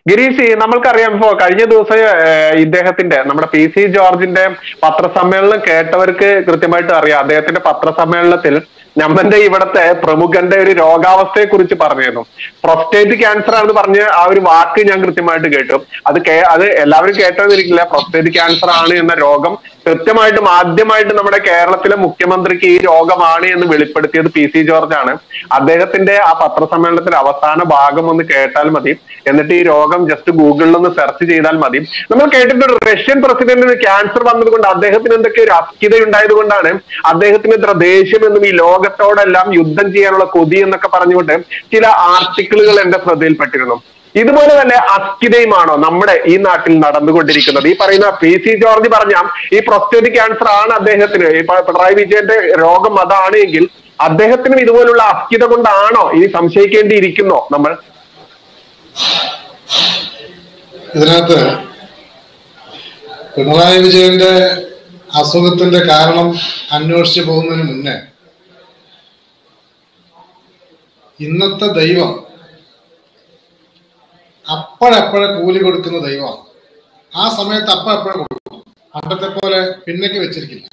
ഗിരീഷ് നമ്മൾക്കറിയാം ഇപ്പോ കഴിഞ്ഞ ദിവസം ഏഹ്, ഇദ്ദേഹത്തിന്റെ നമ്മുടെ പി സി ജോർജിന്റെ പത്രസമ്മേളനം കേട്ടവർക്ക് കൃത്യമായിട്ട് അറിയാം അദ്ദേഹത്തിന്റെ പത്രസമ്മേളനത്തിൽ നമ്മന്റെ ഇവിടത്തെ പ്രമുഖന്റെ ഒരു രോഗാവസ്ഥയെ കുറിച്ച് പറഞ്ഞിരുന്നു പ്രൊസ്റ്റേറ്റ് ക്യാൻസർ ആണെന്ന് പറഞ്ഞ് ആ ഒരു വാക്ക് ഞാൻ കൃത്യമായിട്ട് കേട്ടു അത് കേ- അത് എല്ലാവരും കേട്ടോന്നിരിക്കില്ല പ്രൊസ്റ്റേറ്റ് ക്യാൻസർ ആണ് എന്ന രോഗം കൃത്യമായിട്ടും ആദ്യമായിട്ട് നമ്മുടെ കേരളത്തിലെ മുഖ്യമന്ത്രിക്ക് ഈ രോഗമാണ് എന്ന് വെളിപ്പെടുത്തിയത് പി സി ജോർജ് ആണ് അദ്ദേഹത്തിന്റെ ആ പത്രസമ്മേളനത്തിന്റെ അവസാന ഭാഗം ഒന്ന് കേട്ടാൽ മതി എന്നിട്ട് ഈ രോഗം ജസ്റ്റ് ഗൂഗിളിൽ ഒന്ന് സെർച്ച് ചെയ്താൽ മതി നമ്മൾ കേട്ടിട്ടുണ്ട് റഷ്യൻ പ്രസിഡന്റിന് ക്യാൻസർ വന്നതുകൊണ്ട് അദ്ദേഹത്തിന് എന്തൊക്കെ ഒരു അസ്ഥിത ഉണ്ടായത് കൊണ്ടാണ് അദ്ദേഹത്തിന് ഇത്ര ദേഷ്യം എന്നും ഈ ലോകത്തോടെല്ലാം യുദ്ധം ചെയ്യാനുള്ള കൊതി എന്നൊക്കെ പറഞ്ഞുകൊണ്ട് ചില ആർട്ടിക്കിളുകൾ എന്റെ ശ്രദ്ധയിൽപ്പെട്ടിരുന്നു ഇതുപോലെ തന്നെ അസ്ഥിതയുമാണോ നമ്മുടെ ഈ നാട്ടിൽ നടന്നുകൊണ്ടിരിക്കുന്നത് ഈ പറയുന്ന പി സി ജോർജ് പറഞ്ഞ ഈ പ്രൊസ്റ്റേറ്റ് ക്യാൻസർ ആണ് അദ്ദേഹത്തിന് ഈ പ- പിണറായി വിജയന്റെ രോഗം അതാണ് എങ്കിൽ അദ്ദേഹത്തിനും ഇതുപോലുള്ള അസ്ഥിത കൊണ്ടാണോ ഇനി സംശയിക്കേണ്ടിയിരിക്കുന്നോ നമ്മൾ ഇതിനകത്ത് പിണറായി വിജയന്റെ അസുഖത്തിന്റെ കാരണം അന്വേഷിച്ചു പോകുന്നതിന് മുന്നേ ഇന്നത്തെ ദൈവം അപ്പോഴപ്പോഴെ കൂലി കൊടുക്കുന്ന ദൈവമാണ് ആ സമയത്ത് അപ്പോഴപ്പോഴെ കൊടുക്കും പണ്ടത്തെ പോലെ പിന്നേക്ക് വെച്ചിരിക്കില്ല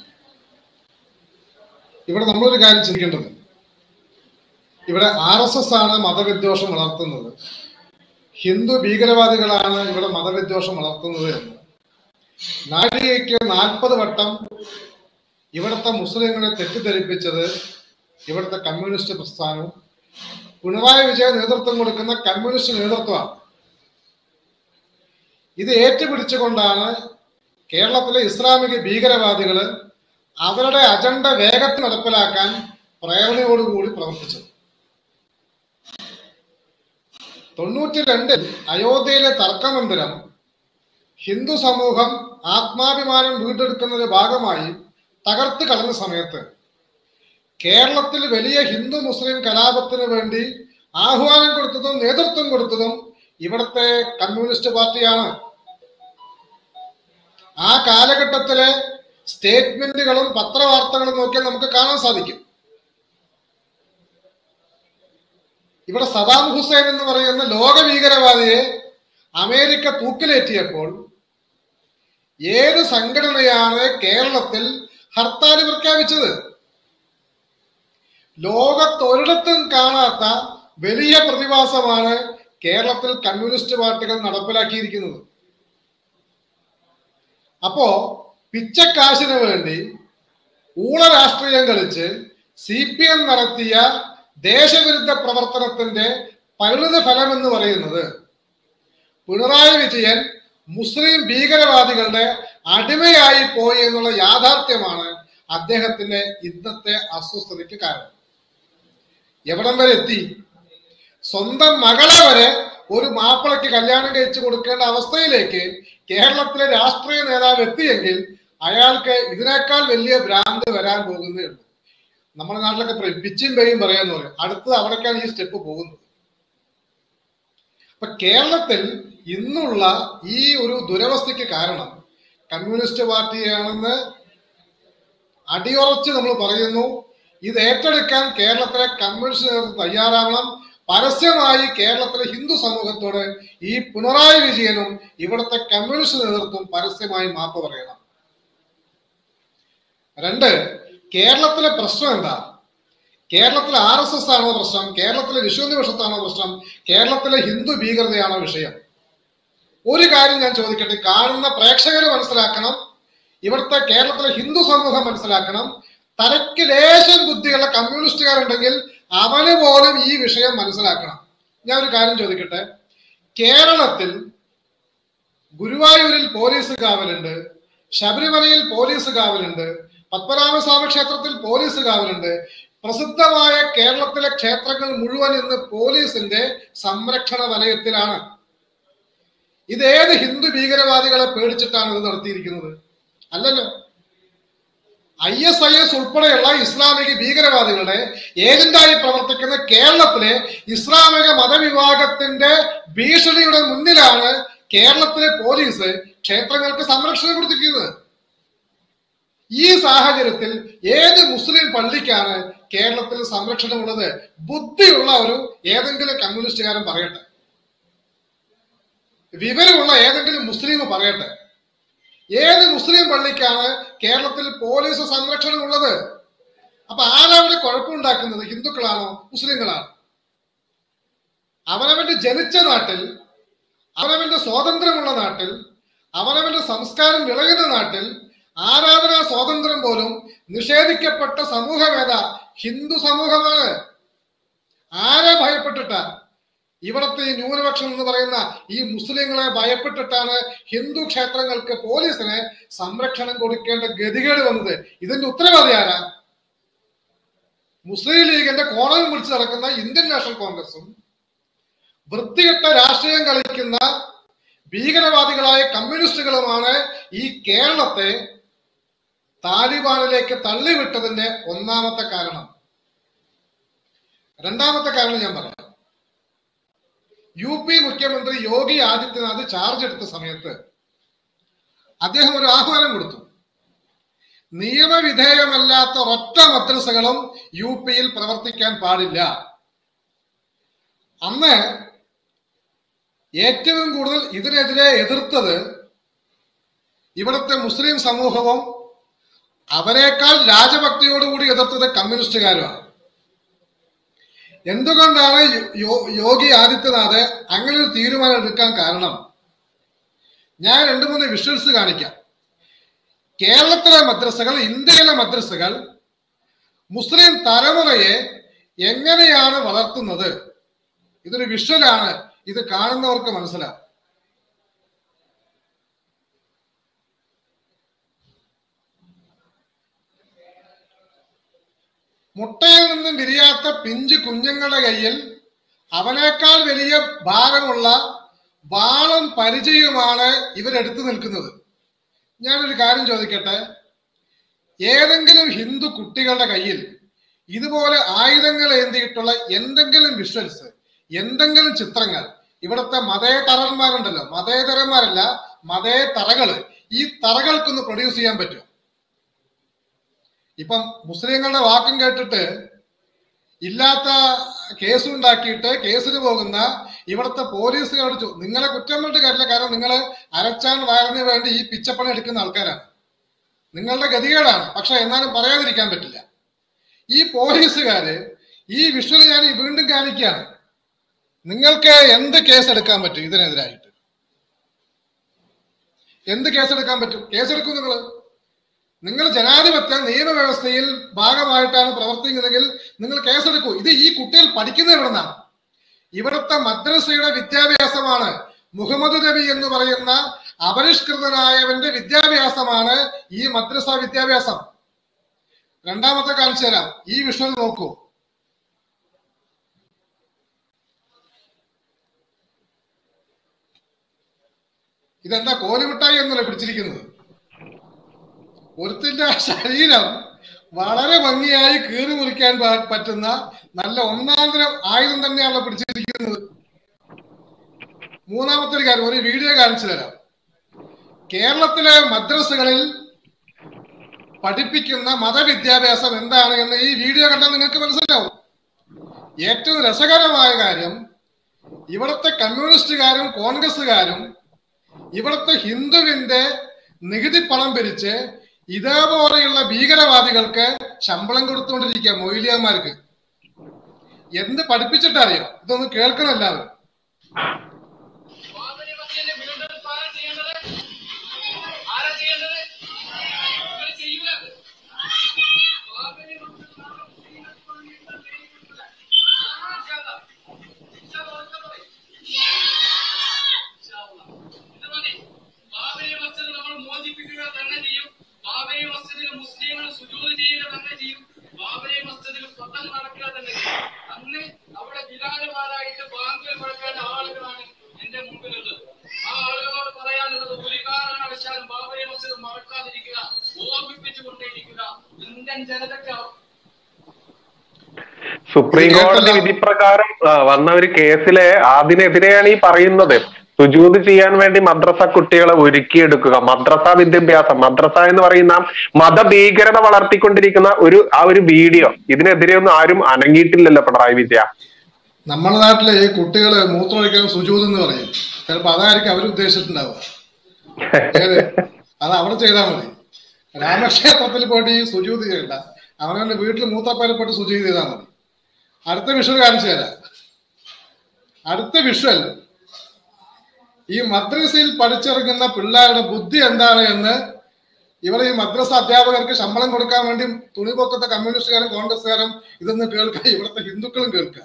ഇവിടെ നമ്മളൊരു കാര്യം ചിന്തിക്കേണ്ടത് ഇവിടെ ആർ എസ് എസ് ആണ് മതവിദ്വേഷം വളർത്തുന്നത് ഹിന്ദു ഭീകരവാദികളാണ് ഇവിടെ മതവിദ്വേഷം വളർത്തുന്നത് എന്ന് നാഴികയ്ക്ക് നാൽപ്പത് വട്ടം ഇവിടുത്തെ മുസ്ലിങ്ങളെ തെറ്റിദ്ധരിപ്പിച്ചത് ഇവിടുത്തെ കമ്മ്യൂണിസ്റ്റ് പ്രസ്ഥാനവും പിണറായി വിജയൻ നേതൃത്വം കൊടുക്കുന്ന കമ്മ്യൂണിസ്റ്റ് നേതൃത്വമാണ് ഇത് ഏറ്റുപിടിച്ചുകൊണ്ടാണ് കേരളത്തിലെ ഇസ്ലാമിക ഭീകരവാദികൾ അവരുടെ അജണ്ട വേഗത്തിൽ നടപ്പിലാക്കാൻ പ്രേരണയോടുകൂടി പ്രവർത്തിച്ചത് തൊണ്ണൂറ്റി രണ്ടിൽ അയോധ്യയിലെ തർക്കമന്ദിരം ഹിന്ദു സമൂഹം ആത്മാഭിമാനം വീണ്ടെടുക്കുന്നതിന്റെ ഭാഗമായി തകർത്ത് കളഞ്ഞ സമയത്ത് കേരളത്തിൽ വലിയ ഹിന്ദു മുസ്ലിം കലാപത്തിന് വേണ്ടി ആഹ്വാനം കൊടുത്തതും നേതൃത്വം കൊടുത്തതും ഇവിടുത്തെ കമ്മ്യൂണിസ്റ്റ് പാർട്ടിയാണ് ആ കാലഘട്ടത്തിലെ സ്റ്റേറ്റ്മെന്റുകളും പത്രവാർത്തകളും നോക്കിയാൽ നമുക്ക് കാണാൻ സാധിക്കും ഇവിടെ സദാം ഹുസൈൻ എന്ന് പറയുന്ന ലോക ഭീകരവാദിയെ അമേരിക്ക തൂക്കിലേറ്റിയപ്പോൾ ഏത് സംഘടനയാണ് കേരളത്തിൽ ഹർത്താൽ പ്രഖ്യാപിച്ചത് ലോകത്തൊരിടത്തും കാണാത്ത വലിയ പ്രതിഭാസമാണ് കേരളത്തിൽ കമ്മ്യൂണിസ്റ്റ് പാർട്ടികൾ നടപ്പിലാക്കിയിരിക്കുന്നത് അപ്പോ പിച്ചക്കാശിന് വേണ്ടി ഊള രാഷ്ട്രീയം കളിച്ച് സി പി എം നടത്തിയ ദേശവിരുദ്ധ പ്രവർത്തനത്തിന്റെ പരിണിത ഫലം എന്ന് പറയുന്നത് പിണറായി വിജയൻ മുസ്ലിം ഭീകരവാദികളുടെ അടിമയായി പോയി എന്നുള്ള യാഥാർത്ഥ്യമാണ് അദ്ദേഹത്തിന്റെ ഇന്നത്തെ അസ്വസ്ഥതയ്ക്ക് കാരണം എവിടം വരെ എത്തി സ്വന്തം മകളെ വരെ ഒരു മാപ്പിളയ്ക്ക് കല്യാണം കഴിച്ചു കൊടുക്കേണ്ട അവസ്ഥയിലേക്ക് കേരളത്തിലെ രാഷ്ട്രീയ നേതാവ് എത്തിയെങ്കിൽ അയാൾക്ക് ഇതിനേക്കാൾ വലിയ ഭ്രാന്ത് വരാൻ പോകുന്നേ ഉള്ളൂ നമ്മുടെ നാട്ടിലൊക്കെ പറയും പിച്ചും പേയും പറയാന്ന് പറയും അടുത്തത് അവിടേക്കാണ് ഈ സ്റ്റെപ്പ് പോകുന്നത് അപ്പൊ കേരളത്തിൽ ഇന്നുള്ള ഈ ഒരു ദുരവസ്ഥയ്ക്ക് കാരണം കമ്മ്യൂണിസ്റ്റ് പാർട്ടിയാണെന്ന് അടിയുറച്ച് നമ്മൾ പറയുന്നു ഇത് ഏറ്റെടുക്കാൻ കേരളത്തിലെ കമ്മ്യൂണിസ്റ്റ് നേതൃത്വം തയ്യാറാവണം പരസ്യമായി കേരളത്തിലെ ഹിന്ദു സമൂഹത്തോട് ഈ പിണറായി വിജയനും ഇവിടുത്തെ കമ്മ്യൂണിസ്റ്റ് നേതൃത്വം പരസ്യമായി മാപ്പ് പറയണം രണ്ട് കേരളത്തിലെ പ്രശ്നം എന്താ കേരളത്തിലെ ആർ എസ് എസ് ആണോ പ്രശ്നം കേരളത്തിലെ വിശ്വനിപക്ഷത്താണോ പ്രശ്നം കേരളത്തിലെ ഹിന്ദു ഭീകരതയാണോ വിഷയം ഒരു കാര്യം ഞാൻ ചോദിക്കട്ടെ കാണുന്ന പ്രേക്ഷകർ മനസ്സിലാക്കണം ഇവിടുത്തെ കേരളത്തിലെ ഹിന്ദു സമൂഹം മനസ്സിലാക്കണം തലയ്ക്ക് ലേശം ബുദ്ധിയുള്ള കമ്മ്യൂണിസ്റ്റുകാരുണ്ടെങ്കിൽ അവന് പോലും ഈ വിഷയം മനസ്സിലാക്കണം ഞാൻ ഒരു കാര്യം ചോദിക്കട്ടെ കേരളത്തിൽ ഗുരുവായൂരിൽ പോലീസ് കാവലുണ്ട് ശബരിമലയിൽ പോലീസ് കാവലുണ്ട് പത്മനാഭസ്വാമി ക്ഷേത്രത്തിൽ പോലീസ് കാവലുണ്ട് പ്രസിദ്ധമായ കേരളത്തിലെ ക്ഷേത്രങ്ങൾ മുഴുവൻ ഇന്ന് പോലീസിന്റെ സംരക്ഷണ വലയത്തിലാണ് ഇത് ഏത് ഹിന്ദു ഭീകരവാദികളെ പേടിച്ചിട്ടാണ് ഇത് നടത്തിയിരിക്കുന്നത് അല്ലല്ലോ ഐ എസ് ഐ എസ് ഉൾപ്പെടെയുള്ള ഇസ്ലാമിക ഭീകരവാദികളുടെ ഏജന്റായി പ്രവർത്തിക്കുന്ന കേരളത്തിലെ ഇസ്ലാമിക മതവിഭാഗത്തിന്റെ ഭീഷണിയുടെ മുന്നിലാണ് കേരളത്തിലെ പോലീസ് ക്ഷേത്രങ്ങൾക്ക് സംരക്ഷണം കൊടുത്തിരിക്കുന്നത് ഈ സാഹചര്യത്തിൽ ഏത് മുസ്ലിം പള്ളിക്കാണ് കേരളത്തിൽ സംരക്ഷണമുള്ളത് ബുദ്ധിയുള്ള ഒരു ഏതെങ്കിലും കമ്മ്യൂണിസ്റ്റുകാരൻ പറയട്ടെ വിവരമുള്ള ഏതെങ്കിലും മുസ്ലിം പറയട്ടെ ഏത് മുസ്ലിം പള്ളിക്കാണ് കേരളത്തിൽ പോലീസ് സംരക്ഷണം ഉള്ളത് അപ്പൊ ആരവിടെ കുഴപ്പമുണ്ടാക്കുന്നത് ഹിന്ദുക്കളാണോ മുസ്ലിങ്ങളാണോ അവനവന്റെ ജനിച്ച നാട്ടിൽ അവനവന്റെ സ്വാതന്ത്ര്യമുള്ള നാട്ടിൽ അവനവന്റെ സംസ്കാരം വിളയുന്ന നാട്ടിൽ ആരാധനാ സ്വാതന്ത്ര്യം പോലും നിഷേധിക്കപ്പെട്ട സമൂഹമേത ഹിന്ദു സമൂഹമാണ് ആരെ ഭയപ്പെട്ടിട്ടാ ഇവിടുത്തെ ഈ ന്യൂനപക്ഷം എന്ന് പറയുന്ന ഈ മുസ്ലിങ്ങളെ ഭയപ്പെട്ടിട്ടാണ് ഹിന്ദു ക്ഷേത്രങ്ങൾക്ക് പോലീസിന് സംരക്ഷണം കൊടുക്കേണ്ട ഗതികേട് വന്നത് ഇതിന്റെ ഉത്തരവാദി ആരാ മുസ്ലിം ലീഗിന്റെ കോണം പിടിച്ച് നടക്കുന്ന ഇന്ത്യൻ നാഷണൽ കോൺഗ്രസും വൃത്തികെട്ട രാഷ്ട്രീയം കളിക്കുന്ന ഭീകരവാദികളായ കമ്മ്യൂണിസ്റ്റുകളുമാണ് ഈ കേരളത്തെ താലിബാനിലേക്ക് തള്ളിവിട്ടതിന്റെ ഒന്നാമത്തെ കാരണം രണ്ടാമത്തെ കാരണം ഞാൻ പറയാം യു പി മുഖ്യമന്ത്രി യോഗി ആദിത്യനാഥ് ചാർജ് എടുത്ത സമയത്ത് അദ്ദേഹം ഒരു ആഹ്വാനം കൊടുത്തു നിയമവിധേയമല്ലാത്ത ഒറ്റ മദ്രസകളും യു പിയിൽ പ്രവർത്തിക്കാൻ പാടില്ല അന്ന് ഏറ്റവും കൂടുതൽ ഇതിനെതിരെ എതിർത്തത് ഇവിടുത്തെ മുസ്ലിം സമൂഹവും അവരെക്കാൾ രാജഭക്തിയോടുകൂടി എതിർത്തത് കമ്മ്യൂണിസ്റ്റുകാരുമാണ് എന്തുകൊണ്ടാണ് യോ- യോഗി ആദിത്യനാഥ് അങ്ങനെ ഒരു തീരുമാനം എടുക്കാൻ കാരണം ഞാൻ രണ്ടു മൂന്ന് വിഷ്വൽസ് കാണിക്കാം കേരളത്തിലെ മദ്രസകൾ ഇന്ത്യയിലെ മദ്രസകൾ മുസ്ലിം തലമുറയെ എങ്ങനെയാണ് വളർത്തുന്നത് ഇതൊരു വിഷ്വലാണ് ഇത് കാണുന്നവർക്ക് മനസ്സിലാവും മുട്ടയിൽ നിന്നും വിരിയാത്ത പിഞ്ചു കുഞ്ഞുങ്ങളുടെ കയ്യിൽ അവനേക്കാൾ വലിയ ഭാരമുള്ള വാളും പരിചയവുമാണ് ഇവരെടുത്തു നിൽക്കുന്നത് ഞാനൊരു കാര്യം ചോദിക്കട്ടെ ഏതെങ്കിലും ഹിന്ദു കുട്ടികളുടെ കയ്യിൽ ഇതുപോലെ ആയുധങ്ങൾ ഏന്തിയിട്ടുള്ള എന്തെങ്കിലും വിഷ്വൽസ് എന്തെങ്കിലും ചിത്രങ്ങൾ ഇവിടുത്തെ മതേതരന്മാരുണ്ടല്ലോ മതേതരന്മാരല്ല മതേ തറകള് ഈ തറകൾക്കൊന്ന് പ്രൊഡ്യൂസ് ചെയ്യാൻ പറ്റും ഇപ്പം മുസ്ലിങ്ങളുടെ വാക്കും കേട്ടിട്ട് ഇല്ലാത്ത കേസ് ഉണ്ടാക്കിയിട്ട് കേസിന് പോകുന്ന ഇവിടുത്തെ പോലീസുകാരോട് ചോ- നിങ്ങളെ കുറ്റം പറഞ്ഞിട്ട് കാര്യമില്ല കാരണം നിങ്ങൾ അരച്ചാൻ വയറിന് വേണ്ടി ഈ പിച്ചപ്പണി എടുക്കുന്ന ആൾക്കാരാണ് നിങ്ങളുടെ ഗതികേടാണ് പക്ഷെ എന്നാലും പറയാതിരിക്കാൻ പറ്റില്ല ഈ പോലീസുകാര് ഈ വിഷ്വൽ ഞാൻ ഈ വീണ്ടും കാണിക്കുകയാണ് നിങ്ങൾക്ക് എന്ത് കേസ് എടുക്കാൻ പറ്റും ഇതിനെതിരായിട്ട് എന്ത് കേസെടുക്കാൻ പറ്റും കേസെടുക്കും നിങ്ങൾ നിങ്ങൾ ജനാധിപത്യ നിയമവ്യവസ്ഥയിൽ ഭാഗമായിട്ടാണ് പ്രവർത്തിക്കുന്നതെങ്കിൽ നിങ്ങൾ കേസെടുക്കൂ ഇത് ഈ കുട്ടികൾ പഠിക്കുന്നത് എവിടുന്നാണ് ഇവിടുത്തെ മദ്രസയുടെ വിദ്യാഭ്യാസമാണ് മുഹമ്മദ് നബി എന്ന് പറയുന്ന അപരിഷ്കൃതനായവന്റെ വിദ്യാഭ്യാസമാണ് ഈ മദ്രസ വിദ്യാഭ്യാസം രണ്ടാമത്തെ കാണിച്ചു തരാം ഈ വിഷ്വൽ നോക്കൂ ഇതെന്താ കോലുമിഠായി എന്നല്ല പിടിച്ചിരിക്കുന്നത് ഒരുത്തിന്റെ ശരീരം വളരെ ഭംഗിയായി കീറി മുറിക്കാൻ പ- പറ്റുന്ന നല്ല ഒന്നാന്തരം ആയുധം തന്നെയാണ് പിടിച്ചിരിക്കുന്നത് മൂന്നാമത്തെ ഒരു കാര്യം ഒരു വീഡിയോ കാണിച്ചു തരാം കേരളത്തിലെ മദ്രസകളിൽ പഠിപ്പിക്കുന്ന മതവിദ്യാഭ്യാസം എന്താണ് എന്ന് ഈ വീഡിയോ കണ്ടാൽ നിങ്ങൾക്ക് മനസ്സിലാവും ഏറ്റവും രസകരമായ കാര്യം ഇവിടുത്തെ കമ്മ്യൂണിസ്റ്റുകാരും കോൺഗ്രസ്സുകാരും ഇവിടുത്തെ ഹിന്ദുവിന്റെ നികുതി പണം പിരിച്ച് ഇതേപോലെയുള്ള ഭീകരവാദികൾക്ക് ശമ്പളം കൊടുത്തുകൊണ്ടിരിക്കുക മൊയിലിയന്മാർക്ക് എന്ത് പഠിപ്പിച്ചിട്ടറിയോ ഇതൊന്ന് കേൾക്കണം എല്ലാവരും ബാബരി മസ്ജിദിന്റെ വീണ്ടെടുപ്പ് ആരാ ചെയ്യേണ്ടത്? ആരാ ചെയ്യേണ്ടത്? ഇവര് ചെയ്യൂല അത്. ബാബരി മസ്ജിദ് നാളെ മുസ്ലിങ്ങൾക്ക് വീണ്ടും ചെയ്യൂല. ഇൻഷാ അല്ലാ. ഇൻഷാ അല്ലാ, ഉറക്കെ പറയ്. ഇൻഷാ അല്ലാ. ഇത് മതി. ബാബരി മസ്ജിദ് നമ്മൾ മോചിപ്പിക്കുക തന്നെ ചെയ്യും ബാബരി മസ്ജിദിൽ മുസ്ലിങ്ങൾ സുജൂത് ചെയ്യുക തന്നെ ചെയ്യും ബാബരി മസ്ജിദിൽ സ്വതം നടക്കുക തന്നെ ചെയ്യും അന്ന് അവിടെ ബിലാലുമാരായിട്ട് ബാങ്കിൽ മുഴക്കേണ്ട ആളുകളാണ് എന്റെ മുമ്പിലുള്ളത് ആ ആളുകളോട് പറയാനുള്ളത് ഒരു കാരണവശാലും ബാബരി മസ്ജിദ് മറക്കാതിരിക്കുക ഓർമ്മിപ്പിച്ചുകൊണ്ടേയിരിക്കുക ഇന്ത്യൻ ജനതയ്ക്ക് സുപ്രീം കോടതി വിധി പ്രകാരം ആ, വന്ന ഒരു കേസിലെ അതിനെതിരെയാണ് ഈ പറയുന്നത് സുജൂത് ചെയ്യാൻ വേണ്ടി മദ്രസ കുട്ടികളെ ഒരുക്കിയെടുക്കുക മദ്രസ വിദ്യാഭ്യാസം മദ്രസ എന്ന് പറയുന്ന മതഭീകരത വളർത്തിക്കൊണ്ടിരിക്കുന്ന ഒരു ആ ഒരു വീഡിയോ ഇതിനെതിരെ ഒന്നും ആരും അനങ്ങിയിട്ടില്ലല്ലോ പിണറായി വിജയ നമ്മുടെ നാട്ടിലെ ഈ കുട്ടികള് മൂത്രമൊഴിക്കാൻ സുജൂത് എന്ന് പറയും ചിലപ്പോ അതായിരിക്കും അവർ ഉദ്ദേശിച്ചിട്ടുണ്ടാവുക ഏത് അത് അവിടെ ചെയ്താൽ മതി രാമക്ഷേത്രത്തിൽ പോയിട്ട് ഈ സുജൂതി ചെയ്യണ്ട അവനവന്റെ വീട്ടിൽ മൂത്തപ്പേരെ പോയിട്ട് സുജൂതി ചെയ്താൽ മതി അടുത്ത വിഷ്വൽ കാണിച്ചു തരാം അടുത്ത വിഷ്വൽ ഈ മദ്രസയിൽ പഠിച്ചിറങ്ങുന്ന പിള്ളേരുടെ ബുദ്ധി എന്താണ് എന്ന് ഇവർ ഈ മദ്രസ അധ്യാപകർക്ക് ശമ്പളം കൊടുക്കാൻ വേണ്ടി തുണിപൊക്കത്തെ കമ്മ്യൂണിസ്റ്റുകാരും കോൺഗ്രസ്സുകാരും ഇതൊന്ന് കേൾക്കുക ഇവിടുത്തെ ഹിന്ദുക്കളും കേൾക്കുക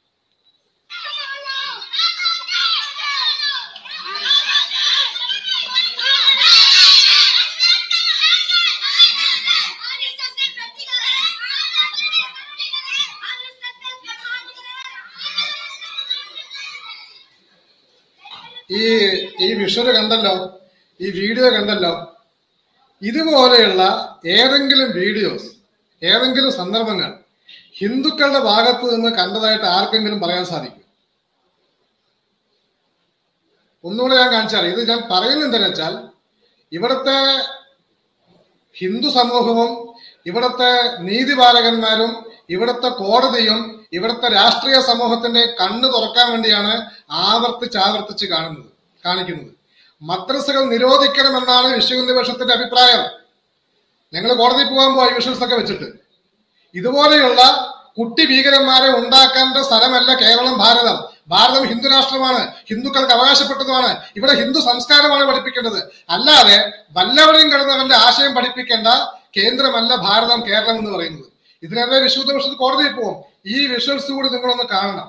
ഈ ഈ വിഷ്വല് കണ്ടല്ലോ ഈ വീഡിയോ കണ്ടല്ലോ ഇതുപോലെയുള്ള ഏതെങ്കിലും വീഡിയോസ് ഏതെങ്കിലും സന്ദർഭങ്ങൾ ഹിന്ദുക്കളുടെ ഭാഗത്ത് നിന്ന് കണ്ടതായിട്ട് ആർക്കെങ്കിലും പറയാൻ സാധിക്കും ഒന്നുകൂടെ ഞാൻ കാണിച്ചാൽ ഇത് ഞാൻ പറയുന്നത് എന്താണെന്ന് വെച്ചാൽ ഇവിടുത്തെ ഹിന്ദു സമൂഹവും ഇവിടുത്തെ നീതിപാലകന്മാരും ഇവിടുത്തെ കോടതിയും ഇവിടുത്തെ രാഷ്ട്രീയ സമൂഹത്തിന്റെ കണ്ണ് തുറക്കാൻ വേണ്ടിയാണ് ആവർത്തിച്ച് ആവർത്തിച്ച് കാണുന്നത് കാണിക്കുന്നത് മദ്രസകൾ നിരോധിക്കണമെന്നാണ് വിശ്വഹിന്ദുപക്ഷത്തിന്റെ അഭിപ്രായം ഞങ്ങൾ കോടതി പോകാൻ പോയി വിഷ്വൽസ് ഒക്കെ വെച്ചിട്ട് ഇതുപോലെയുള്ള കുട്ടി ഭീകരന്മാരെ ഉണ്ടാക്കേണ്ട സ്ഥലമല്ല കേരളം ഭാരതം ഭാരതം ഹിന്ദു രാഷ്ട്രമാണ് ഹിന്ദുക്കൾക്ക് അവകാശപ്പെട്ടതുമാണ് ഇവിടെ ഹിന്ദു സംസ്കാരമാണ് പഠിപ്പിക്കേണ്ടത് അല്ലാതെ വല്ലവരെയും കിടന്നവന്റെ ആശയം പഠിപ്പിക്കേണ്ട കേന്ദ്രമല്ല ഭാരതം കേരളം എന്ന് പറയുന്നത് ഇതിനെതിരെ വിശുദ്ധ വർഷത്തിൽ കോടതിയിൽ പോകും ഈ വിഷ്വൽസ് കൂടി നിങ്ങളൊന്ന് കാണണം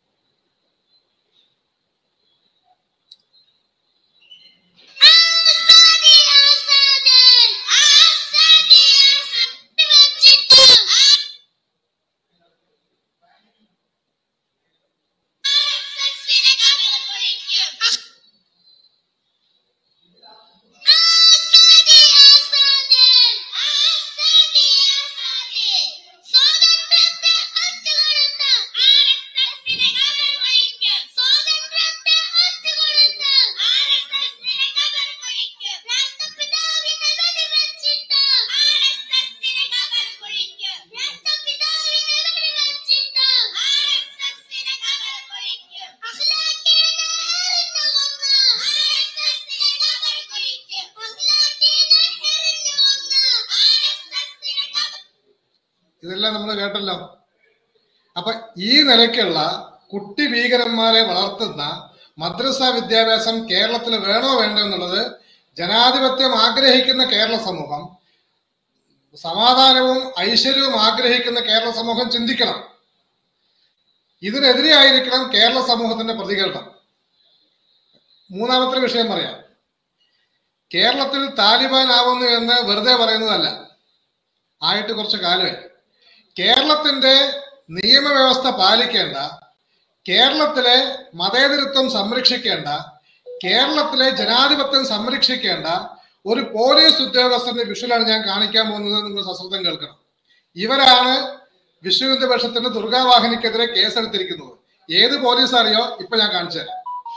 ഇതെല്ലാം നമ്മൾ കേട്ടല്ലോ അപ്പൊ ഈ നിലയ്ക്കുള്ള കുട്ടി ഭീകരന്മാരെ വളർത്തുന്ന മദ്രസ വിദ്യാഭ്യാസം കേരളത്തിൽ വേണോ വേണ്ടോ എന്നുള്ളത് ജനാധിപത്യം ആഗ്രഹിക്കുന്ന കേരള സമൂഹം സമാധാനവും ഐശ്വര്യവും ആഗ്രഹിക്കുന്ന കേരള സമൂഹം ചിന്തിക്കണം ഇതിനെതിരെ ആയിരിക്കണം കേരള സമൂഹത്തിന്റെ പ്രതികരണം മൂന്നാമത്തെ വിഷയം പറയാം കേരളത്തിൽ താലിബാൻ ആവുന്നു എന്ന് വെറുതെ പറയുന്നതല്ല ആയിട്ട് കുറച്ച് കാലമായി കേരളത്തിന്റെ നിയമവ്യവസ്ഥ പാലിക്കേണ്ട കേരളത്തിലെ മതേതരത്വം സംരക്ഷിക്കേണ്ട കേരളത്തിലെ ജനാധിപത്യം സംരക്ഷിക്കേണ്ട ഒരു പോലീസ് ഉദ്യോഗസ്ഥന്റെ വിഷുലാണ് ഞാൻ കാണിക്കാൻ പോകുന്നത് നിങ്ങൾ സശ്രദ്ധം കേൾക്കണം ഇവരാണ് വിശ്വഹിന്ദു പക്ഷത്തിന്റെ ദുർഗാവാഹിനിക്കെതിരെ കേസെടുത്തിരിക്കുന്നത് ഏത് പോലീസ് അറിയോ ഇപ്പൊ ഞാൻ കാണിച്ചു തരാം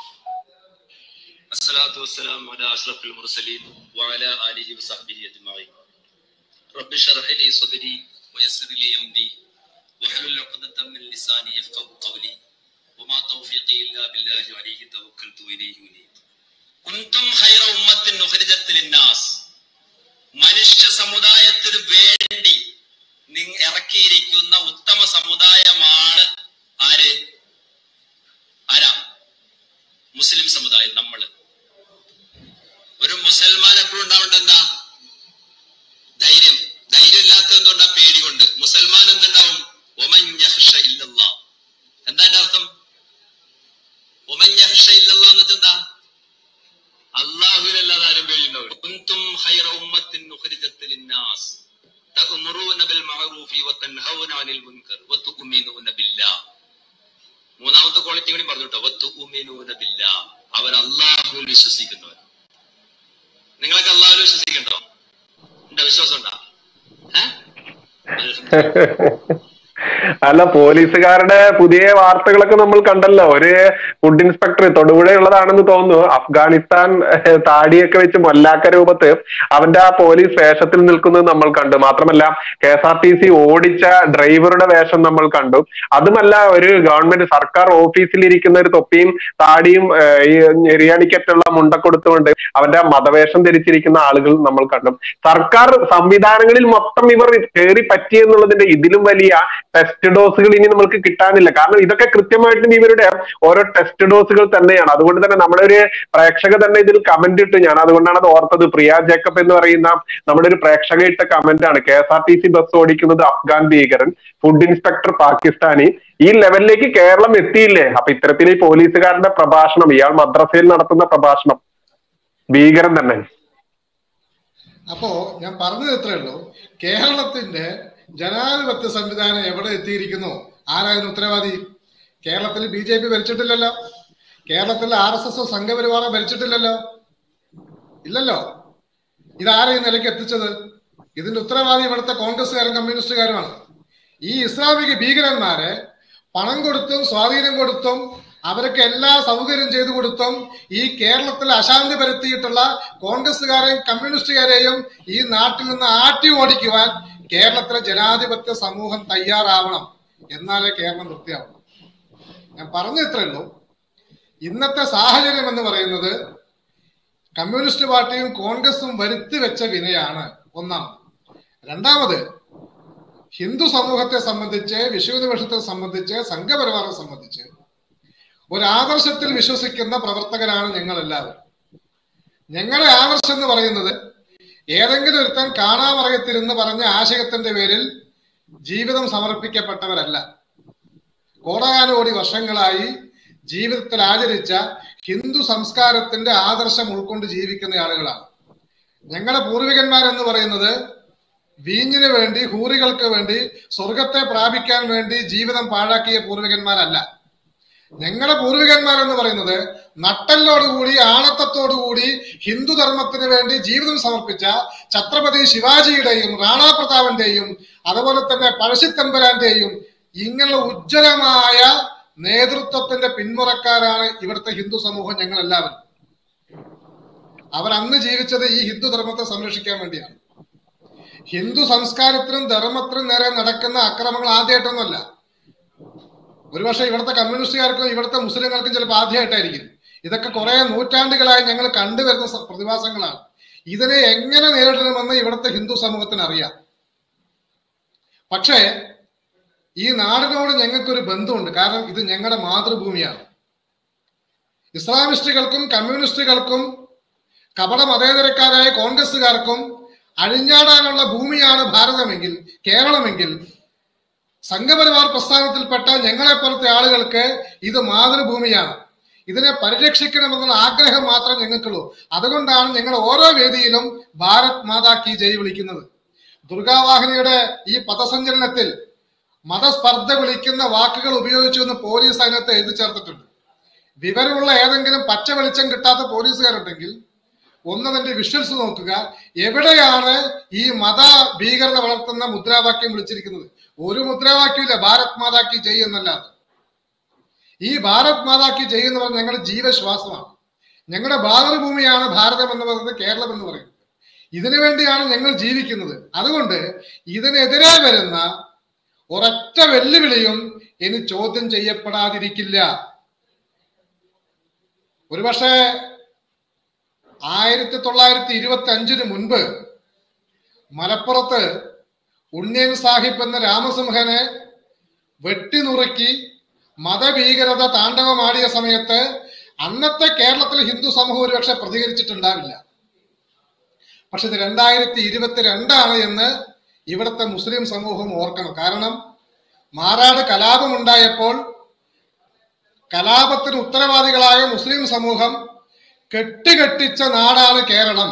الصلاة والسلام على أشرف المرسلين وعلى آله وصحبه أجمعين رب اشرح لي صدري ويسر لي أمري واحلل عقدة من لساني يفقه قولي وما توفيقي إلا بالله عليه توكلت وإليه أنيب കുന്തും ഖൈറ ഉമ്മത്തിൻ ഉഖരിജത്ത് ലിന്നാസ് മനുഷ്യ സമുദായത്തിന് വേണ്ടി നിങ്ങ ഇറക്കിയിരിക്കുന്ന ഉത്തമ സമുദായമാണ് ആര് ആരാ മുസ്ലിം സമുദായം നമ്മള് ഒരു മുസൽമാൻ എപ്പോഴും ഉണ്ടാവേണ്ട എന്താ ധൈര്യം ധൈര്യം ഇല്ലാത്ത എന്തുകൊണ്ടാ പേടി കൊണ്ട് മുസൽമാൻ എന്തുണ്ടാവും ഒമൻ യഹ്ഷ ഇല്ലല്ലാ എന്താ എന്റെ അർത്ഥം ഒമൻ യഹ്ഷ ഇല്ലല്ലാ എന്ന് വെച്ചാൽ എന്താ അള്ളാഹുവിനല്ലാതെ ആരും പേടിയുണ്ടാവില്ല കുന്തും ഖൈറ ഉമ്മത്തിൻ ഉഖരിജത്ത് ലിന്നാസ് തഅ്മുറൂന ബിൽ മഅറൂഫി വതൻഹൗന അനിൽ മുൻകർ വതുഅ്മിനൂന ബില്ലാഹ് മൂന്നാമത്തെ ക്വാളിറ്റി കൂടി പറഞ്ഞു കേട്ടോ വത്തുഅ്മിനൂന ബില്ലാഹ് അവർ അള്ളാഹുവിൽ വിശ്വസിക്കുന്നവർ നിങ്ങളൊക്കെ അള്ളാഹുവിൽ വിശ്വസിക്കണ്ടോ എന്റെ വിശ്വാസം ഉണ്ടോ ഏഹ് അല്ല പോലീസുകാരുടെ പുതിയ വാർത്തകളൊക്കെ നമ്മൾ കണ്ടല്ലോ ഒരു ഫുഡ് ഇൻസ്പെക്ടർ തൊടുപുഴയുള്ളതാണെന്ന് തോന്നുന്നു അഫ്ഗാനിസ്ഥാൻ ഏഹ്, താടിയൊക്കെ വെച്ച് മൊല്ലാക്ക രൂപത്ത് അവന്റെ ആ പോലീസ് വേഷത്തിൽ നിൽക്കുന്നത് നമ്മൾ കണ്ടു മാത്രമല്ല K S R T C ഓടിച്ച ഡ്രൈവറുടെ വേഷം നമ്മൾ കണ്ടു അതുമല്ല ഒരു ഗവൺമെന്റ് സർക്കാർ ഓഫീസിൽ ഇരിക്കുന്ന ഒരു തൊപ്പിയും താടിയും ഏഹ്, ഈ ഞെരിയാണിക്കറ്റുള്ള മുണ്ട കൊടുത്തുകൊണ്ട് അവന്റെ മതവേഷം ധരിച്ചിരിക്കുന്ന ആളുകൾ നമ്മൾ കണ്ടു സർക്കാർ സംവിധാനങ്ങളിൽ മൊത്തം ഇവർ കയറി പറ്റി എന്നുള്ളതിന്റെ ഇതിലും വലിയ ടെസ്റ്റ് ഡോസുകൾ ഇനി നമ്മൾക്ക് കിട്ടാനില്ല കാരണം ഇതൊക്കെ കൃത്യമായിട്ടും ഇവരുടെ ഓരോ ടെസ്റ്റ് ഡോസുകൾ തന്നെയാണ് അതുകൊണ്ട് തന്നെ നമ്മുടെ ഒരു പ്രേക്ഷക തന്നെ ഇതിൽ കമന്റ് ഇട്ടു ഞാൻ അതുകൊണ്ടാണ് അത് ഓർത്തത് പ്രിയ ജേക്കബ് എന്ന് പറയുന്ന നമ്മുടെ ഒരു പ്രേക്ഷക ഇട്ട കമന്റ് ആണ് K S R T C bus ഓടിക്കുന്നത് അഫ്ഗാൻ ഭീകരൻ ഫുഡ് ഇൻസ്പെക്ടർ പാകിസ്ഥാനി ഈ ലെവലിലേക്ക് കേരളം എത്തിയില്ലേ അപ്പൊ ഇത്തരത്തിൽ ഈ പോലീസുകാരുടെ പ്രഭാഷണം ഇയാൾ മദ്രസയിൽ നടത്തുന്ന പ്രഭാഷണം ഭീകരൻ തന്നെ അപ്പോ ഞാൻ പറഞ്ഞത് ഇത്രയേ ഉള്ളൂ കേരളത്തിന്റെ ജനാധിപത്യ സംവിധാനം എവിടെ എത്തിയിരിക്കുന്നു ആരായിരുന്നു ഉത്തരവാദി കേരളത്തിൽ ബി ജെ പി ഭരിച്ചിട്ടില്ലല്ലോ കേരളത്തിൽ ആർ എസ് എസ് സംഘപരിവാരം ഭരിച്ചിട്ടില്ലല്ലോ ഇല്ലല്ലോ ഇതാരെ ഈ നിലയ്ക്ക് എത്തിച്ചത് ഇതിന്റെ ഉത്തരവാദി ഇവിടുത്തെ കോൺഗ്രസ്സുകാരും കമ്മ്യൂണിസ്റ്റുകാരുമാണ് ഈ ഇസ്ലാമിക ഭീകരന്മാരെ പണം കൊടുത്തും സ്വാധീനം കൊടുത്തും അവർക്ക് എല്ലാ സൗകര്യം ചെയ്തു കൊടുത്തും ഈ കേരളത്തിൽ അശാന്തി പരത്തിയിട്ടുള്ള കോൺഗ്രസ്സുകാരെയും കമ്മ്യൂണിസ്റ്റുകാരെയും ഈ നാട്ടിൽ നിന്ന് ആട്ടി ഓടിക്കുവാൻ കേരളത്തിലെ ജനാധിപത്യ സമൂഹം തയ്യാറാവണം എന്നാലേ കേരളം വൃത്തിയാവണം ഞാൻ പറഞ്ഞു ഇത്രയേ ഉള്ളൂ ഇന്നത്തെ സാഹചര്യം എന്ന് പറയുന്നത് കമ്മ്യൂണിസ്റ്റ് പാർട്ടിയും കോൺഗ്രസും വരുത്തി വെച്ച വിനയാണ് ഒന്നാമത് രണ്ടാമത് ഹിന്ദു സമൂഹത്തെ സംബന്ധിച്ച് വിശ്വനിപക്ഷത്തെ സംബന്ധിച്ച് സംഘപരിവാറെ സംബന്ധിച്ച് ഒരു ആദർശത്തിൽ വിശ്വസിക്കുന്ന പ്രവർത്തകരാണ് ഞങ്ങൾ എല്ലാവരും ഞങ്ങളുടെ ആദർശം എന്ന് പറയുന്നത് ഏതെങ്കിലും ഒരുത്തൻ കാണാമറയത്തിരുന്ന് പറഞ്ഞ ആശയത്തിന്റെ പേരിൽ ജീവിതം സമർപ്പിക്കപ്പെട്ടവരല്ല കോടാനുകോടി വർഷങ്ങളായി ജീവിതത്തിൽ ആചരിച്ച ഹിന്ദു സംസ്കാരത്തിന്റെ ആദർശം ഉൾക്കൊണ്ട് ജീവിക്കുന്ന ആളുകളാണ് ഞങ്ങളുടെ പൂർവികന്മാരെന്ന് പറയുന്നത് വീഞ്ഞിന് വേണ്ടി ഹൂറികൾക്ക് വേണ്ടി സ്വർഗത്തെ പ്രാപിക്കാൻ വേണ്ടി ജീവിതം പാഴാക്കിയ പൂർവികന്മാരല്ല ഞങ്ങളുടെ പൂർവികന്മാരെന്ന് പറയുന്നത് നട്ടല്ലോടുകൂടി ആണത്തത്തോടുകൂടി ഹിന്ദു ധർമ്മത്തിന് വേണ്ടി ജീവിതം സമർപ്പിച്ച ഛത്രപതി ശിവാജിയുടെയും റാണാ പ്രതാപന്റെയും അതുപോലെ തന്നെ പഴശ്ശിത്തമ്പുരാന്റെയും ഇങ്ങനെയുള്ള ഉജ്ജ്വലമായ നേതൃത്വത്തിന്റെ പിന്മുറക്കാരാണ് ഇവിടുത്തെ ഹിന്ദു സമൂഹം ഞങ്ങൾ എല്ലാവരും അവർ അന്ന് ജീവിച്ചത് ഈ ഹിന്ദു ധർമ്മത്തെ സംരക്ഷിക്കാൻ വേണ്ടിയാണ് ഹിന്ദു സംസ്കാരത്തിനും ധർമ്മത്തിനും നേരെ നടക്കുന്ന അക്രമങ്ങൾ ആദ്യമായിട്ടൊന്നുമല്ല ഒരുപക്ഷെ ഇവിടുത്തെ കമ്മ്യൂണിസ്റ്റുകാർക്കും ഇവിടുത്തെ മുസ്ലിങ്ങൾക്കും ചിലപ്പോൾ ആദ്യമായിട്ടായിരിക്കും ഇതൊക്കെ കുറെ നൂറ്റാണ്ടുകളായി ഞങ്ങൾ കണ്ടുവരുന്ന സ- പ്രതിഭാസങ്ങളാണ് ഇതിനെ എങ്ങനെ നേരിടണമെന്ന് ഇവിടുത്തെ ഹിന്ദു സമൂഹത്തിന് അറിയാം പക്ഷേ ഈ നാടിനോട് ഞങ്ങൾക്കൊരു ബന്ധമുണ്ട് കാരണം ഇത് ഞങ്ങളുടെ മാതൃഭൂമിയാണ് ഇസ്ലാമിസ്റ്റുകൾക്കും കമ്മ്യൂണിസ്റ്റുകൾക്കും കപട മതേതരക്കാരായ കോൺഗ്രസ്സുകാർക്കും അഴിഞ്ഞാടാനുള്ള ഭൂമിയാണ് ഭാരതമെങ്കിൽ കേരളമെങ്കിൽ സംഘപരിവാർ പ്രസ്ഥാനത്തിൽപ്പെട്ട ഞങ്ങളെ പോലത്തെ ആളുകൾക്ക് ഇത് മാതൃഭൂമിയാണ് ഇതിനെ പരിരക്ഷിക്കണമെന്നുള്ള ആഗ്രഹം മാത്രം ഞങ്ങൾക്കുള്ളൂ അതുകൊണ്ടാണ് ഞങ്ങൾ ഓരോ വേദിയിലും ഭാരത് മാതാ കി ജയ് വിളിക്കുന്നത് ദുർഗാവാഹിനിയുടെ ഈ പഥസഞ്ചലനത്തിൽ മതസ്പർദ്ധ വിളിക്കുന്ന വാക്കുകൾ ഉപയോഗിച്ചു എന്ന് പോലീസ് അതിനകത്ത് എഴുതി ചേർത്തിട്ടുണ്ട് വിവരമുള്ള ഏതെങ്കിലും പച്ച വെളിച്ചം കിട്ടാത്ത പോലീസുകാരുണ്ടെങ്കിൽ ഒന്ന് അതിന്റെ വിഷ്വൽസ് നോക്കുക എവിടെയാണ് ഈ മത ഭീകരത വളർത്തുന്ന മുദ്രാവാക്യം വിളിച്ചിരിക്കുന്നത് ഒരു മുദ്രാവാക്യമില്ല ഭാരത് മാതാ കി ജയ് എന്നല്ലാതെ ഈ ഭാരത് മാതാ കി ജയ് എന്ന് പറഞ്ഞാൽ ഞങ്ങളുടെ ജീവശ്വാസമാണ് ഞങ്ങളുടെ മാതൃഭൂമിയാണ് ഭാരതം എന്ന് പറയുന്നത് കേരളം എന്ന് പറയുന്നത് ഇതിനു വേണ്ടിയാണ് ഞങ്ങൾ ജീവിക്കുന്നത് അതുകൊണ്ട് ഇതിനെതിരെ വരുന്ന ഒരൊറ്റ വെല്ലുവിളിയും ഇനി ചോദ്യം ചെയ്യപ്പെടാതിരിക്കില്ല ഒരുപക്ഷെ ആയിരത്തി തൊള്ളായിരത്തി ഇരുപത്തി അഞ്ചിന് മുൻപ് മലപ്പുറത്ത് ഉണ്ണിയൻ സാഹിബ് എന്ന രാമസിംഹനെ വെട്ടിനുറുക്കി മതഭീകരത താണ്ഡവമാടിയ സമയത്ത് അന്നത്തെ കേരളത്തിലെ ഹിന്ദു സമൂഹം ഒരുപക്ഷെ പ്രതികരിച്ചിട്ടുണ്ടാവില്ല പക്ഷെ ഇത് രണ്ടായിരത്തി ഇരുപത്തിരണ്ടാണ് എന്ന് ഇവിടുത്തെ മുസ്ലിം സമൂഹം ഓർക്കണം കാരണം മാറാട് കലാപമുണ്ടായപ്പോൾ കലാപത്തിന് ഉത്തരവാദികളായ മുസ്ലിം സമൂഹം കെട്ടുകെട്ടിച്ച നാടാണ് കേരളം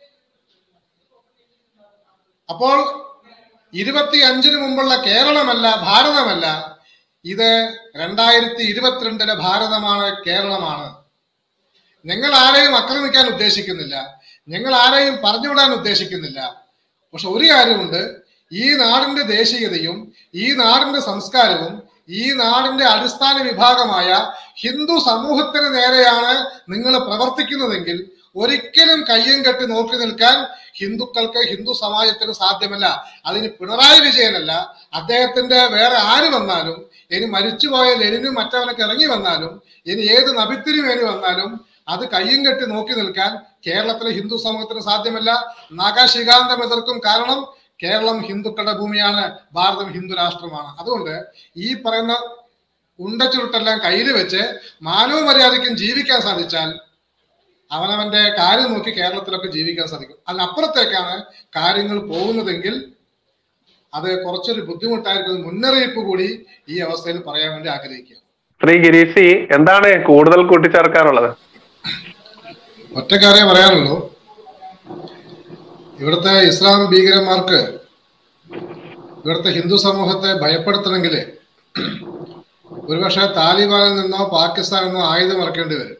അപ്പോൾ ഇരുപത്തി അഞ്ചിന് മുമ്പുള്ള കേരളമല്ല ഭാരതമല്ല ഇത് രണ്ടായിരത്തി ഇരുപത്തിരണ്ടിലെ ഭാരതമാണ് കേരളമാണ് ഞങ്ങൾ ആരെയും ആക്രമിക്കാൻ ഉദ്ദേശിക്കുന്നില്ല ഞങ്ങൾ ആരെയും പറഞ്ഞുവിടാൻ ഉദ്ദേശിക്കുന്നില്ല പക്ഷെ ഒരു കാര്യമുണ്ട് ഈ നാടിന്റെ ദേശീയതയും ഈ നാടിന്റെ സംസ്കാരവും ഈ നാടിന്റെ അടിസ്ഥാന വിഭാഗമായ ഹിന്ദു സമൂഹത്തിന് നേരെയാണ് നിങ്ങൾ പ്രവർത്തിക്കുന്നതെങ്കിൽ ഒരിക്കലും കയ്യും കെട്ടി നോക്കി നിൽക്കാൻ ഹിന്ദുക്കൾക്ക് ഹിന്ദു സമാജത്തിന് സാധ്യമല്ല അതിന് പിണറായി വിജയനല്ല അദ്ദേഹത്തിന്റെ വേറെ ആര് വന്നാലും ഇനി മരിച്ചുപോയ ലെനിനും മറ്റവനൊക്കെ ഇറങ്ങി വന്നാലും ഇനി ഏത് നബിത്തിരിമേനി വന്നാലും അത് കയ്യും കെട്ടി നോക്കി നിൽക്കാൻ കേരളത്തിലെ ഹിന്ദു സമൂഹത്തിന് സാധ്യമല്ല നാഗാശികാന്തം എതിർക്കും കാരണം കേരളം ഹിന്ദുക്കളുടെ ഭൂമിയാണ് ഭാരതം ഹിന്ദു രാഷ്ട്രമാണ് അതുകൊണ്ട് ഈ പറയുന്ന ഉണ്ടച്ചുരുട്ടെല്ലാം കയ്യിൽ വെച്ച് മാനവ മര്യാദയ്ക്കും ജീവിക്കാൻ സാധിച്ചാൽ അവനവന്റെ കാര്യം നോക്കി കേരളത്തിലൊക്കെ ജീവിക്കാൻ സാധിക്കും അതിനപ്പുറത്തേക്കാണ് കാര്യങ്ങൾ പോകുന്നതെങ്കിൽ അത് കുറച്ചൊരു ബുദ്ധിമുട്ടായിരിക്കും മുന്നറിയിപ്പ് കൂടി ഈ അവസ്ഥയിൽ പറയാൻ വേണ്ടി ആഗ്രഹിക്കുക ശ്രീ ഗിരീഷി എന്താണ് കൂടുതൽ കൂട്ടിച്ചേർക്കാനുള്ളത് ഒറ്റ കാര്യം പറയാനുള്ളൂ ഇവിടുത്തെ ഇസ്ലാം ഭീകരന്മാർക്ക് ഇവിടുത്തെ ഹിന്ദു സമൂഹത്തെ ഭയപ്പെടുത്തണമെങ്കിൽ ഒരുപക്ഷെ താലിബാനിൽ നിന്നോ പാകിസ്ഥാനിൽ നിന്നോ ആയുധം ഇറക്കേണ്ടി വരും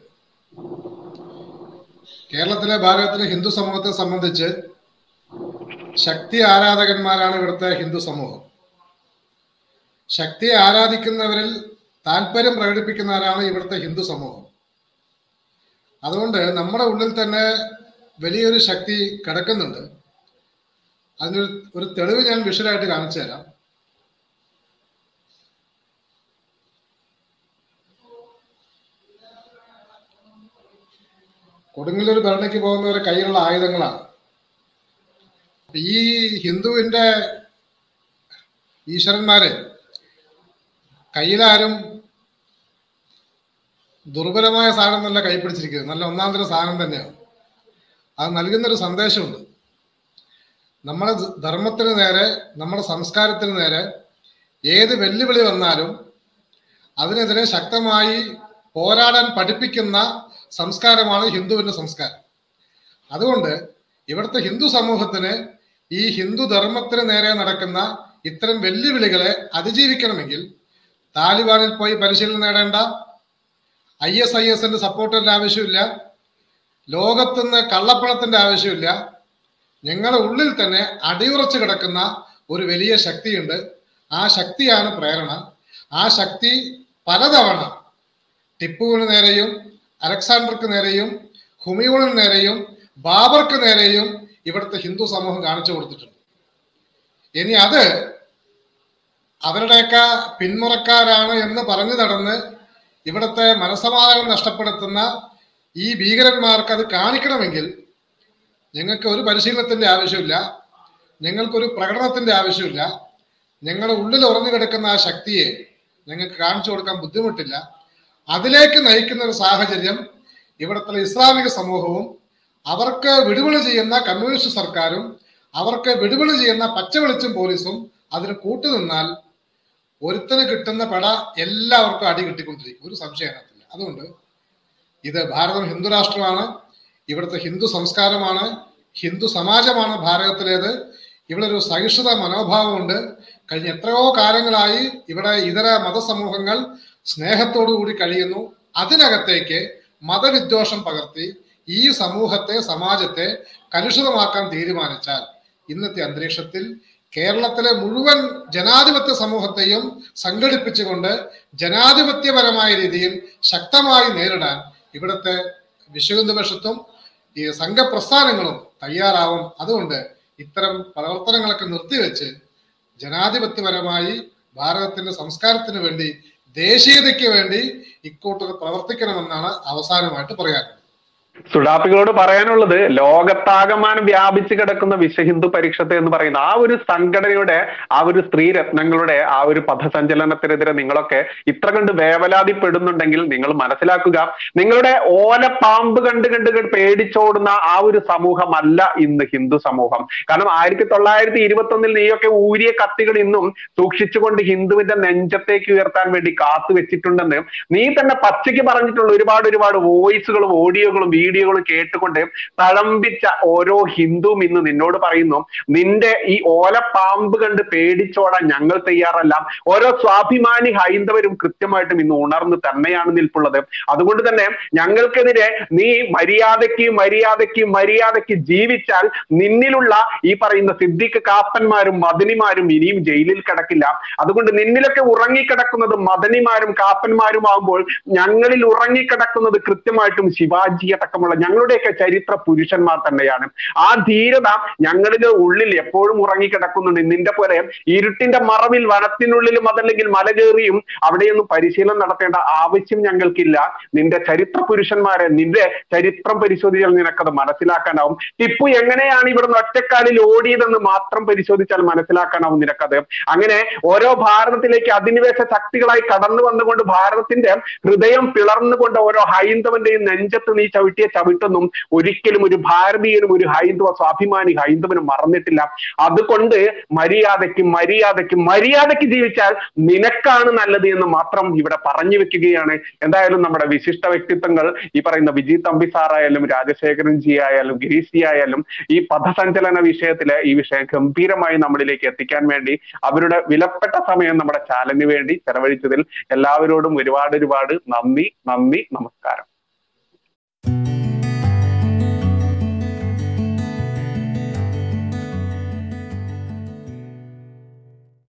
കേരളത്തിലെ ഭാരതത്തിലെ ഹിന്ദു സമൂഹത്തെ സംബന്ധിച്ച് ശക്തി ആരാധകന്മാരാണ് ഇവിടുത്തെ ഹിന്ദു സമൂഹം ശക്തിയെ ആരാധിക്കുന്നവരിൽ താല്പര്യം പ്രകടിപ്പിക്കുന്നവരാണ് ഇവിടുത്തെ ഹിന്ദു സമൂഹം അതുകൊണ്ട് നമ്മുടെ ഉള്ളിൽ തന്നെ വലിയൊരു ശക്തി കിടക്കുന്നുണ്ട് അതിനൊരു ഒരു തെളിവ് ഞാൻ വിഷ്വലായിട്ട് കാണിച്ചു തരാം കൊടുങ്ങല്ലൂർ ഭരണയ്ക്ക് പോകുന്നവരുടെ കയ്യിലുള്ള ആയുധങ്ങളാണ് ഈ ഹിന്ദുവിന്റെ ഈശ്വരന്മാരെ കയ്യിലാരും ദുർബലമായ സാധനം നല്ല കൈ പിടിച്ചിരിക്കുന്നത് നല്ല ഒന്നാം തരം സാധനം തന്നെയാണ് അത് നൽകുന്നൊരു സന്ദേശമുണ്ട് നമ്മുടെ ധർമ്മത്തിന് നേരെ നമ്മുടെ സംസ്കാരത്തിന് നേരെ ഏത് വെല്ലുവിളി വന്നാലും അതിനെതിരെ ശക്തമായി പോരാടാൻ പഠിപ്പിക്കുന്ന സംസ്കാരമാണ് ഹിന്ദുവിന്റെ സംസ്കാരം അതുകൊണ്ട് ഇവിടുത്തെ ഹിന്ദു സമൂഹത്തിന് ഈ ഹിന്ദു ധർമ്മത്തിന് നേരെ നടക്കുന്ന ഇത്തരം വെല്ലുവിളികളെ അതിജീവിക്കണമെങ്കിൽ താലിബാനിൽ പോയി പരിശീലനം നേടേണ്ട ഐ എസ് ഐ എസിന്റെ സപ്പോർട്ടിന്റെ ആവശ്യമില്ല ലോകത്തുനിന്ന് കള്ളപ്പണത്തിന്റെ ആവശ്യമില്ല ഞങ്ങളുടെ ഉള്ളിൽ തന്നെ അടിയുറച്ചു കിടക്കുന്ന ഒരു വലിയ ശക്തിയുണ്ട് ആ ശക്തിയാണ് പ്രേരണ ആ ശക്തി പലതവണ ടിപ്പുവിന് നേരെയും അലക്സാണ്ടർക്ക് നേരെയും ഹുമയൂണിന് നേരെയും ബാബർക്ക് നേരെയും ഇവിടുത്തെ ഹിന്ദു സമൂഹം കാണിച്ചു കൊടുത്തിട്ടുണ്ട് ഇനി അത് അവരുടെയൊക്കെ പിന്മുറക്കാരാണ് എന്ന് പറഞ്ഞു നടന്ന് ഇവിടുത്തെ മനസമാധാനം നഷ്ടപ്പെടുത്തുന്ന ഈ ഭീകരന്മാർക്ക് അത് കാണിക്കണമെങ്കിൽ ഞങ്ങൾക്ക് ഒരു പരിശീലനത്തിന്റെ ആവശ്യമില്ല ഞങ്ങൾക്കൊരു പ്രകടനത്തിന്റെ ആവശ്യമില്ല ഞങ്ങളുടെ ഉള്ളിൽ ഉറഞ്ഞു കിടക്കുന്ന ആ ശക്തിയെ ഞങ്ങൾക്ക് കാണിച്ചു കൊടുക്കാൻ ബുദ്ധിമുട്ടില്ല അതിലേക്ക് നയിക്കുന്ന ഒരു സാഹചര്യം ഇവിടുത്തെ ഇസ്ലാമിക സമൂഹവും അവർക്ക് വിടുപണി ചെയ്യുന്ന കമ്മ്യൂണിസ്റ്റ് സർക്കാരും അവർക്ക് വിടുപണി ചെയ്യുന്ന പച്ചവെളിച്ചം പോലീസും അതിന് കൂട്ടുനിന്നാൽ ഒരുത്തന് കിട്ടുന്ന പട എല്ലാവർക്കും അടി കിട്ടിക്കൊണ്ടിരിക്കും ഒരു സംശയം അതിനകത്തില്ല അതുകൊണ്ട് ഇത് ഭാരതം ഹിന്ദു രാഷ്ട്രമാണ് ഇവിടുത്തെ ഹിന്ദു സംസ്കാരമാണ് ഹിന്ദു സമാജമാണ് ഭാരതത്തിലേത് ഇവിടെ ഒരു സഹിഷ്ണുത മനോഭാവമുണ്ട് കഴിഞ്ഞ എത്രയോ കാലങ്ങളായി ഇവിടെ ഇതര മതസമൂഹങ്ങൾ സ്നേഹത്തോടു കൂടി കഴിയുന്നു അതിനകത്തേക്ക് മതവിദ്വേഷം പകർത്തി ഈ സമൂഹത്തെ സമാജത്തെ കലുഷിതമാക്കാൻ തീരുമാനിച്ചാൽ ഇന്നത്തെ അന്തരീക്ഷത്തിൽ കേരളത്തിലെ മുഴുവൻ ജനാധിപത്യ സമൂഹത്തെയും സംഘടിപ്പിച്ചുകൊണ്ട് ജനാധിപത്യപരമായ രീതിയിൽ ശക്തമായി നേരിടാൻ ഇവിടുത്തെ വിശ്വഹിന്ദുപക്ഷത്തും ഈ സംഘപ്രസ്ഥാനങ്ങളും തയ്യാറാവും അതുകൊണ്ട് ഇത്തരം പ്രവർത്തനങ്ങളൊക്കെ നിർത്തിവെച്ച് ജനാധിപത്യപരമായി ഭാരതത്തിന്റെ സംസ്കാരത്തിന് വേണ്ടി ദേശീയതയ്ക്ക് വേണ്ടി ഇക്കൂട്ടർ പ്രവർത്തിക്കണമെന്നാണ് അവസാനമായിട്ട് പറയാനുള്ളത് സുഡാപ്പികളോട് പറയാനുള്ളത് ലോകത്താകമാനം വ്യാപിച്ചു കിടക്കുന്ന വിശ്വഹിന്ദു പരിഷത്ത് എന്ന് പറയുന്ന ആ ഒരു സംഘടനയുടെ ആ ഒരു സ്ത്രീ രത്നങ്ങളുടെ ആ ഒരു പഥസഞ്ചലനത്തിനെതിരെ നിങ്ങളൊക്കെ ഇത്ര കണ്ട് വേവലാതിപ്പെടുന്നുണ്ടെങ്കിൽ നിങ്ങൾ മനസ്സിലാക്കുക നിങ്ങളുടെ ഓല പാമ്പ് കണ്ട് കണ്ട് കണ്ട് പേടിച്ചോടുന്ന ആ ഒരു സമൂഹമല്ല ഇന്ന് ഹിന്ദു സമൂഹം കാരണം ആയിരത്തി തൊള്ളായിരത്തി ഇരുപത്തി ഒന്നിൽ നീയൊക്കെ ഊരിയ കത്തികൾ ഇന്നും സൂക്ഷിച്ചുകൊണ്ട് ഹിന്ദുവിന്റെ നെഞ്ചത്തേക്ക് ഉയർത്താൻ വേണ്ടി കാത്തു വെച്ചിട്ടുണ്ടെന്ന് നീ തന്നെ പച്ചയ്ക്ക് പറഞ്ഞിട്ടുള്ള ഒരുപാട് ഒരുപാട് വോയിസുകളും ഓഡിയോകളും വീഡിയോകളും കേട്ടുകൊണ്ട് തഴമ്പിച്ച ഓരോ ഹിന്ദുവും ഇന്ന് നിന്നോട് പറയുന്നു നിന്റെ ഈ ഓലപ്പാമ്പ് കണ്ട് പേടിച്ചോടാൻ ഞങ്ങൾ തയ്യാറല്ല ഓരോ സ്വാഭിമാനി ഹൈന്ദവരും കൃത്യമായിട്ടും ഇന്ന് ഉണർന്ന് തന്നെയാണ് നിൽപ്പുള്ളത് അതുകൊണ്ട് തന്നെ ഞങ്ങൾക്കെതിരെ നീ മര്യാദയ്ക്ക് മര്യാദയ്ക്ക് മര്യാദയ്ക്ക് ജീവിച്ചാൽ നിന്നിലുള്ള ഈ പറയുന്ന സിദ്ദിഖ് കാപ്പന്മാരും മദനിമാരും ഇനിയും ജയിലിൽ കിടക്കില്ല അതുകൊണ്ട് നിന്നിലൊക്കെ ഉറങ്ങിക്കിടക്കുന്നത് മദനിമാരും കാപ്പന്മാരും ആകുമ്പോൾ ഞങ്ങളിൽ ഉറങ്ങിക്കിടക്കുന്നത് കൃത്യമായിട്ടും ശിവാജി അടക്കമുള്ള ഞങ്ങളുടെയൊക്കെ ചരിത്ര പുരുഷന്മാർ തന്നെയാണ് ആ ധീരത ഞങ്ങളുടെ ഉള്ളിൽ എപ്പോഴും ഉറങ്ങിക്കിടക്കുന്നുണ്ട് നിന്റെ പോലെ ഇരുട്ടിന്റെ മറവിൽ വനത്തിനുള്ളിലും അതല്ലെങ്കിൽ മല കയറിയും അവിടെയൊന്നും പരിശീലനം നടത്തേണ്ട ആവശ്യം ഞങ്ങൾക്കില്ല നിന്റെ ചരിത്ര പുരുഷന്മാരെ നിന്റെ ചരിത്രം പരിശോധിച്ചാൽ നിനക്കത് മനസ്സിലാക്കാനാവും ടിപ്പു എങ്ങനെയാണ് ഇവിടുന്ന് ഒറ്റക്കാലിൽ ഓടിയതെന്ന് മാത്രം പരിശോധിച്ചാൽ മനസ്സിലാക്കാനാവും നിനക്കത് അങ്ങനെ ഓരോ ഭാരതത്തിലേക്ക് അധിനിവേശ ശക്തികളായി കടന്നു വന്നുകൊണ്ട് ഭാരതത്തിന്റെ ഹൃദയം പിളർന്നുകൊണ്ട് ഓരോ ഹൈന്ദവന്റെയും നെഞ്ചത്ത് നീ ചവിട്ടിയ ചവിട്ടൊന്നും ഒരിക്കലും ഒരു ഭാരതീയനും ഒരു ഹൈന്ദവ സ്വാഭിമാനി ഹൈന്ദവനും മറന്നിട്ടില്ല അതുകൊണ്ട് മര്യാദയ്ക്ക് മര്യാദയ്ക്ക് മര്യാദയ്ക്ക് ജീവിച്ചാൽ നിനക്കാണ് നല്ലത് എന്ന് മാത്രം ഇവിടെ പറഞ്ഞു വെക്കുകയാണ് എന്തായാലും നമ്മുടെ വിശിഷ്ട വ്യക്തിത്വങ്ങൾ ഈ പറയുന്ന വിജി തമ്പി സാറായാലും രാജശേഖരൻ ജി ആയാലും ഗിരീഷ് ജി ആയാലും ഈ പഥസഞ്ചലന വിഷയത്തിലെ ഈ വിഷയം ഗംഭീരമായി നമ്മളിലേക്ക് എത്തിക്കാൻ വേണ്ടി അവരുടെ വിലപ്പെട്ട സമയം നമ്മുടെ ചാനലിന് വേണ്ടി ചെലവഴിച്ചതിൽ എല്ലാവരോടും ഒരുപാട് ഒരുപാട് നന്ദി നന്ദി നമസ്കാരം